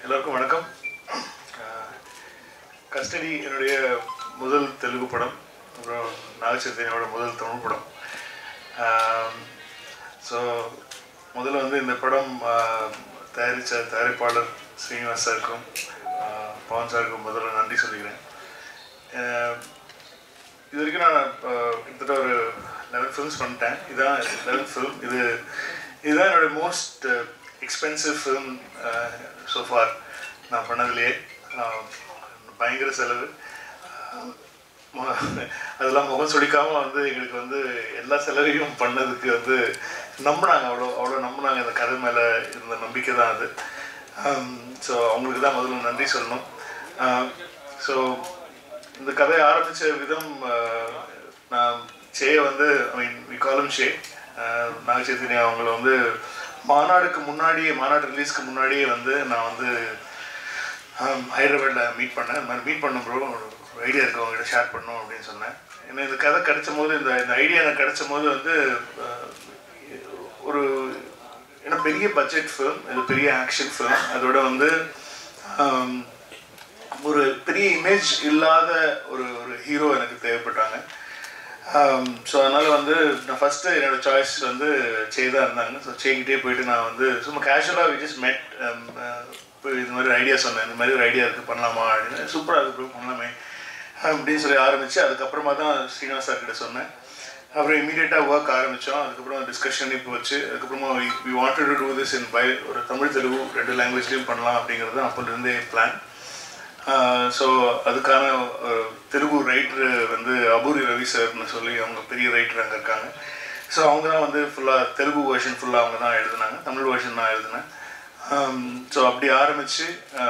எல்லாருக்கும் வணக்கம் கஸ்டடி என்னுடைய முதல் தெலுங்கு படம் அப்புறம் நாகச்சைத்தன்யோட முதல் தமிழ் படம் ஸோ முதல்ல வந்து இந்த படம் ஆஹ், தயாரித்த தயாரிப்பாளர் ஸ்ரீனிவாஸ் சாருக்கும் ஆஹ், பவன் சாருக்கும் முதல்ல நன்றி சொல்லிக்கிறேன் ஆஹ், இது வரைக்கும் நான் ஆஹ், கிட்டத்தட்ட ஒரு லெவன் ஃபிலிம்ஸ் பண்ணிட்டேன் இதுதான் லெவன் ஃபிலிம் இது இதுதான் என்னோட most expensive film so far நான் பண்ணதுலேயே ஆஹ், பயங்கர செலவு ஆஹ், மு- அதெல்லாம் முகம் சுளிக்காமல் வந்து எங்களுக்கு வந்து எல்லா செலவையும் பண்ணதுக்கு வந்து நம்பினாங்க அவ்வளோ அவ்வளோ நம்பினாங்க இந்த கதை மேலே இருந்த நம்பிக்கை தான் அது ஸோ அவங்களுக்கு தான் முதல்ல நன்றி சொல்லணும் ஸோ இந்த கதையை ஆரம்பித்த விதம் ஆஹ், நான் சேயை வந்து ஐ மீன் விகாலம் ஷே நாகச்சைத்தன்யா அவங்கள வந்து மாநாடுக்கு முன்னாடியே மாநாடு ரிலீஸ்க்கு முன்னாடியே வந்து நான் வந்து ஹைதராபாத்தில் மீட் பண்ணேன் இந்த மாதிரி மீட் பண்ணும் ப்ரோ ஒரு ஐடியா இருக்கு அவங்ககிட்ட ஷேர் பண்ணணும் அப்படின்னு சொன்னேன் ஏன்னா இந்த கதை கிடைச்ச போது இந்த இந்த ஐடியா எனக்கு கிடைச்ச போது வந்து ஆஹ், ஒரு ஏன்னா பெரிய பட்ஜெட் ஃபிலிம் இது பெரிய ஆக்ஷன் ஃபிலிம் அதோட வந்து ஆம், ஒரு பெரிய இமேஜ் இல்லாத ஒரு ஒரு ஹீரோ எனக்கு தேவைப்பட்டாங்க ஸோ அதனால் வந்து நான் ஃபஸ்ட்டு என்னோட சாய்ஸ் வந்து சே தான் இருந்தாங்க ஸோ சேக்கிட்டே போயிட்டு நான் வந்து சும்மா கேஷுவலாக வி ஜஸ்ட் மெட் இப்போ இது மாதிரி ஐடியா சொன்னேன் இந்த மாதிரி ஒரு ஐடியா இருக்குது பண்ணலாமா அப்படின்னு சூப்பராக இருக்கு bro, பண்ணலாமே அப்படின்னு சொல்லி ஆரம்பித்து அதுக்கப்புறமா தான் ஸ்ரீனிவாஸ் சார் கிட்ட சொன்னேன் அப்புறம் இமீடியட்டாக ஒர்க் ஆரம்பித்தோம் அதுக்கப்புறம் டிஸ்கஷன் இப்போ வச்சு அதுக்கப்புறமா we wanted to do this in பை ஒரு தமிழ் தெலுங்கு ரெண்டு லாங்குவேஜ்லேயும் பண்ணலாம் அப்படிங்கிறது அப்போலேருந்தே பிளான் ஸோ அதுக்கான அஹ், தெலுங்கு ரைட்டர் வந்து அபூரி ரவி சார்னு சொல்லி அவங்க பெரிய ரைட்டர் அங்கே இருக்காங்க ஸோ அவங்க தான் வந்து ஃபுல்லாக தெலுங்கு வெர்ஷன் ஃபுல்லாக அவங்க தான் எழுதுனாங்க தமிழ் வெர்ஷன் நான் எழுதினேன் ஸோ அப்படி ஆரம்பித்து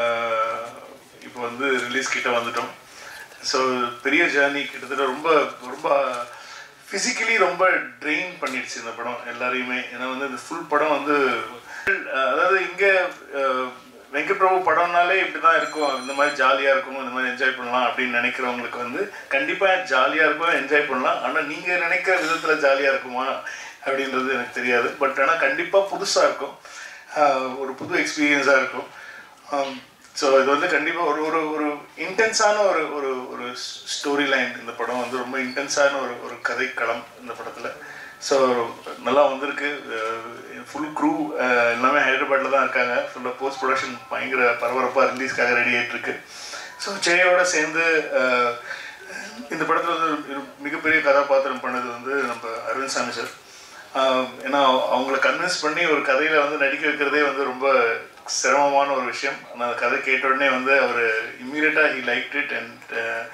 இப்போ வந்து ரிலீஸ் கிட்ட வந்துட்டோம் ஸோ பெரிய ஜேர்னி கிட்டத்தட்ட ரொம்ப ரொம்ப ஃபிசிக்கலி ரொம்ப ட்ரெயின் பண்ணிடுச்சு இந்த படம் எல்லாரையுமே ஏன்னா வந்து இந்த ஃபுல் படம் வந்து அஹ், அதாவது இங்கே வெங்கட் பிரபு படம்னாலே இப்படி தான் இருக்கும் இந்த மாதிரி ஜாலியாக இருக்கும் இந்த மாதிரி என்ஜாய் பண்ணலாம் அப்படின்னு நினைக்கிறவங்களுக்கு வந்து கண்டிப்பாக ஜாலியாக இருக்கும் என்ஜாய் பண்ணலாம் ஆனால் நீங்கள் நினைக்கிற விதத்தில் ஜாலியாக இருக்குமா அப்படின்றது எனக்கு தெரியாது பட் ஆனால் கண்டிப்பாக புதுசாக இருக்கும் ஆஹ் ஒரு புது எக்ஸ்பீரியன்ஸாக இருக்கும் ஸோ இது வந்து கண்டிப்பாக ஒரு ஒரு ஒரு இன்டென்ஸான ஒரு ஒரு ஒரு ஸ்டோரி லைன் இந்த படம் வந்து ரொம்ப இன்டென்ஸான ஒரு ஒரு கதைக்களம் இந்த படத்தில் ஸோ நல்லா வந்திருக்கு ஃபுல் க்ரூ எல்லாமே ஹைதராபாத்தில் தான் இருக்காங்க ஃபுல்லாக போஸ்ட் ப்ரொடக்ஷன் பயங்கர பரபரப்பாக ரிலீஸ்க்காக ரெடி ஆகிட்டுருக்கு ஸோ ஜெயோட சேர்ந்து ஆஹ், இந்த படத்தில் வந்து ஒரு மிகப்பெரிய கதாபாத்திரம் பண்ணது வந்து நம்ம அரவிந்த் சாமி சார் ஆஹ் ஏன்னா அவங்கள கன்வின்ஸ் பண்ணி ஒரு கதையில வந்து நடிக்க வைக்கிறதே வந்து ரொம்ப சிரமமான ஒரு விஷயம் ஆனால் அந்த கதை கேட்ட உடனே வந்து அவர் இம்மீடியட்டாக ஹி லைக் இட் அண்ட்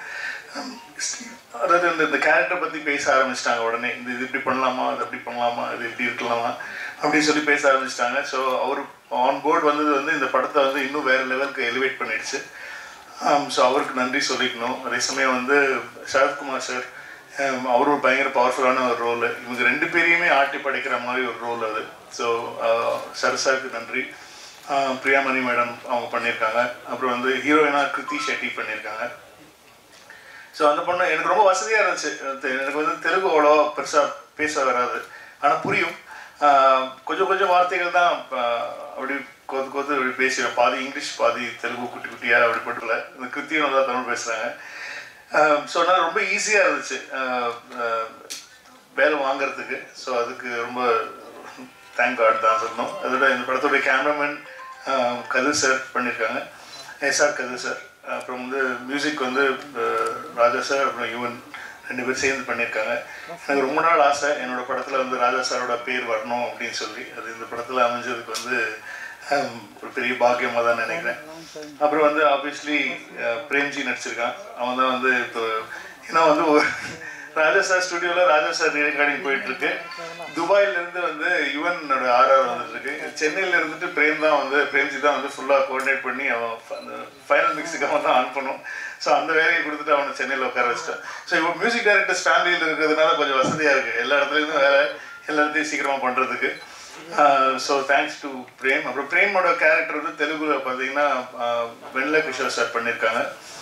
அதாவது இந்த இந்த கேரக்டர் பற்றி பேச ஆரம்பிச்சிட்டாங்க உடனே இந்த இது இப்படி பண்ணலாமா அது அப்படி பண்ணலாமா இது இப்படி இருக்கலாமா அப்படின்னு சொல்லி பேச ஆரம்பிச்சிட்டாங்க ஸோ அவர் ஆன் போர்டு வந்தது வந்து இந்த படத்தை வந்து இன்னும் வேறு லெவலுக்கு எலிவேட் பண்ணிடுச்சு ஸோ அவருக்கு நன்றி சொல்லிக்கணும் அதே சமயம் வந்து சரத்குமார் சார் ஹம், அவர் ஒரு பயங்கர பவர்ஃபுல்லான ஒரு ரோல் இவங்க ரெண்டு பேரையுமே ஆட்டி படைக்கிற மாதிரி ஒரு ரோல் அது ஸோ சரசாருக்கு நன்றி ஆஹ், பிரியாமணி மேடம் அவங்க பண்ணியிருக்காங்க அப்புறம் வந்து ஹீரோயினா கிருத்தி ஷெட்டி பண்ணியிருக்காங்க ஸோ அந்த பொண்ணு எனக்கு ரொம்ப வசதியாக இருந்துச்சு அது எனக்கு வந்து தெலுங்கு அவ்வளோ பெருசாக பேச வராது ஆனால் புரியும் ஆஹ் கொஞ்சம் கொஞ்சம் வார்த்தைகள் தான் ஆஹ் அப்படி கோத்து கோத்து அப்படி பேசுவேன் பாதி இங்கிலீஷ் பாதி தெலுங்கு குட்டி குட்டியாக அப்படி பட்டல இந்த கிருத்தியும் நல்லா தமிழ் பேசுகிறாங்க ஸோ அதனால் ரொம்ப ஈஸியாக இருந்துச்சு ஆஹ் ஆஹ் வேலை வாங்குறதுக்கு ஸோ அதுக்கு ரொம்ப தேங்க் காட் தான் சொல்லணும் அதோட இந்த படத்தோடைய கேமராமேன் கதிர் சார் பண்ணியிருக்காங்க எஸ்ஆர் கதிர் சார் அப்புறம் வந்து மியூசிக் வந்து அஹ், ராஜா சார் அப்புறம் யுவன் ரெண்டு பேரும் சேர்ந்து பண்ணியிருக்காங்க எனக்கு ரொம்ப நாள் ஆசை என்னோட படத்தில் வந்து ராஜா சாரோட பேர் வரணும் அப்படின்னு சொல்லி அது இந்த படத்தில் அமைஞ்சதுக்கு வந்து ஹம், ஒரு பெரிய பாக்கியமாக தான் நினைக்கிறேன் அப்புறம் வந்து ஆப்வியஸ்லி பிரேம்ஜி நடிச்சிருக்கான் அவன் தான் வந்து இப்போ ஏன்னா வந்து ஒரு ராஜா சார் ஸ்டுடியோவில் ராஜா சார் ரெக்கார்டிங் போயிட்டு இருக்கு துபாயில இருந்து வந்து யுவனோட ஆர்ஆர் வந்துட்டு இருக்கு சென்னையில இருந்துட்டு பிரேம் தான் வந்து பிரேம்ஜி தான் வந்து ஃபுல்லாக கோஆர்டினேட் பண்ணி அவன் ஃப- அந்த ஃபைனல் மிக்ஸுக்கு அவன் தான் ஆன் பண்ணும் ஸோ அந்த வேலையை கொடுத்துட்டு அவனை சென்னையில் உட்கார வச்சிட்டான் ஸோ இப்போ மியூசிக் டைரக்டர்ஸ் ஃபேமிலியில் இருக்கிறதுனால கொஞ்சம் வசதியாக இருக்குது எல்லா இடத்துலேருந்தும் வேலை எல்லா இடத்தையும் சீக்கிரமாக பண்ணுறதுக்கு ஸோ தேங்க்ஸ் டு பிரேம் அப்புறம் பிரேமோட கேரக்டர் வந்து தெலுங்குல பார்த்தீங்கன்னா ஆஹ் வெண்ல கிஷோர் சார் பண்ணியிருக்காங்க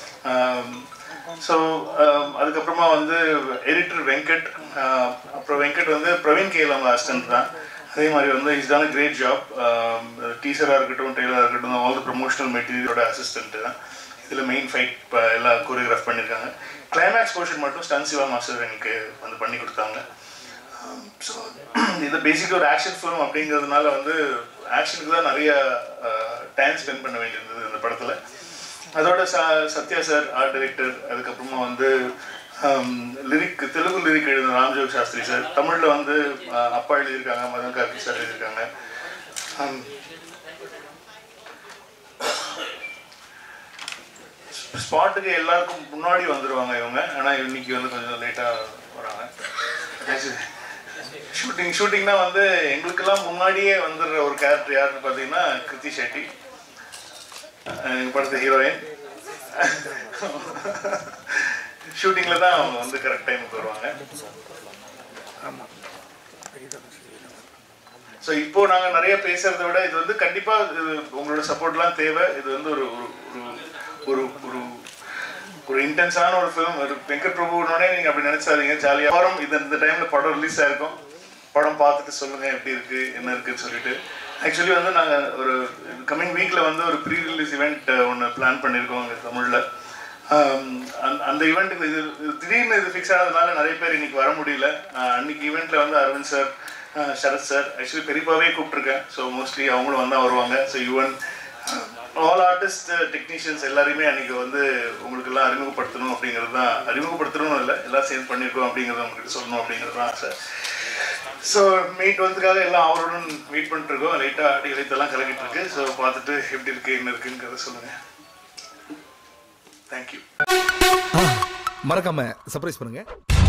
ஸோ அதுக்கப்புறமா வந்து எடிட்டர் வெங்கட் ஆஹ் அப்புறம் வெங்கட் வந்து பிரவீன் கேல் அவங்க அசிஸ்டன்ட் தான் அதே மாதிரி வந்து இஸ் டான் கிரேட் ஜாப் டீச்சராக இருக்கட்டும் டெய்லராக இருக்கட்டும் ஆல் த ப்ரொமோஷனல் மெட்டீரியலோட அசிஸ்டன்ட்டு தான் இதில் மெயின் ஃபைட் இப்போ எல்லாம் கோரியோகிராஃப் பண்ணியிருக்காங்க கிளைமேக்ஸ் போர்ஷன் மட்டும் ஸ்டன் சிவா மாஸ்டர் எனக்கு வந்து பண்ணி கொடுத்தாங்க ஸோ இது பேசிக்காக ஒரு ஆக்ஷன் ஃபிலிம் அப்படிங்கிறதுனால வந்து ஆக்ஷனுக்கு தான் நிறைய டைம் ஸ்பெண்ட் பண்ண வேண்டியிருந்தது இந்த படத்தில் அதோட ச சத்யா சார் ஆர்ட் டைரக்டர் அதுக்கப்புறமா வந்து லிரிக் தெலுங்கு லிரிக் எழுதின ராம்ஜோக் சாஸ்திரி சார் தமிழில் வந்து அஹ், அப்பா எழுதியிருக்காங்க மதன் கார்த்தி சார் எழுதியிருக்காங்க Um, ஸ்பாட்டுக்கு எல்லாருக்கும் முன்னாடி வந்துடுவாங்க இவங்க ஆனால் இன்னைக்கு வந்து கொஞ்சம் லேட்டாக வராங்க ஷூட்டிங் ஷூட்டிங்னா வந்து எங்களுக்கெல்லாம் முன்னாடியே வந்துடுற ஒரு கேரக்டர் யாருன்னு பார்த்தீங்கன்னா கிருத்தி ஷெட்டி எங்கள் படத்து ஹீரோயின் ஷூட்டிங்கில் தான் அவங்க வந்து கரெக்ட் டைமுக்கு வருவாங்க ஸோ இப்போ நாங்கள் நிறைய பேசுறதை விட இது வந்து கண்டிப்பாக இது உங்களோட சப்போர்ட்லாம் தேவை இது வந்து ஒரு ஒரு ஒரு ஒரு ஒரு ஒரு இன்டென்ஸான ஒரு ஃபிலிம் ஒரு வெங்கட் பிரபுனோடனே நீங்கள் அப்படி நினைச்சாதீங்க ஜாலியாக வாரம் இது இந்த டைமில் படம் ரிலீஸ் ஆயிருக்கும் படம் பார்த்துட்டு சொல்லுங்க எப்படி இருக்கு என்ன இருக்குன்னு சொல்லிட்டு ஆக்சுவலி வந்து நாங்கள் ஒரு கம்மிங் வீக்கில் வந்து ஒரு ப்ரீ ரிலீஸ் இவெண்ட் ஒன்று பிளான் பண்ணியிருக்கோம் இங்கே தமிழில் அந்த ஈவெண்ட்டுக்கு இது இது திடீர்னு இது ஃபிக்ஸ் ஆனதுனால நிறைய பேர் இன்னைக்கு வர முடியல ஆஹ் அன்னைக்கு ஈவெண்ட்டில் வந்து அரவிந்த் சார் ஆஹ் சரத் சார் ஆக்சுவலி பெரியப்பாவே கூப்பிட்ருக்கேன் ஸோ மோஸ்ட்லி அவங்களும் வந்தால் வருவாங்க so Yuvan all artist technicians எல்லாரையுமே அன்னைக்கு வந்து உங்களுக்கு எல்லாம் அறிமுகப்படுத்தணும் அப்படிங்கிறது தான் அறிமுகப்படுத்தணும் இல்லை எல்லாம் சேர்ந்து பண்ணியிருக்கோம் அப்படிங்கிறத உங்களுக்கு சொல்லணும் அப்படிங்கிறது தான் ஆசை ஸோ மீட் வந்ததுக்காக எல்லாம் அவருடன் வெயிட் பண்ணிட்டு இருக்கோம் லைட்டாக அடி இலைத்தெல்லாம் கலக்கிட்டு இருக்கு ஸோ பார்த்துட்டு எப்படி இருக்கு என்ன இருக்குங்கிறத சொல்லுங்கள் தேங்க்யூ மறக்காம சர்ப்ரைஸ் பண்ணுங்க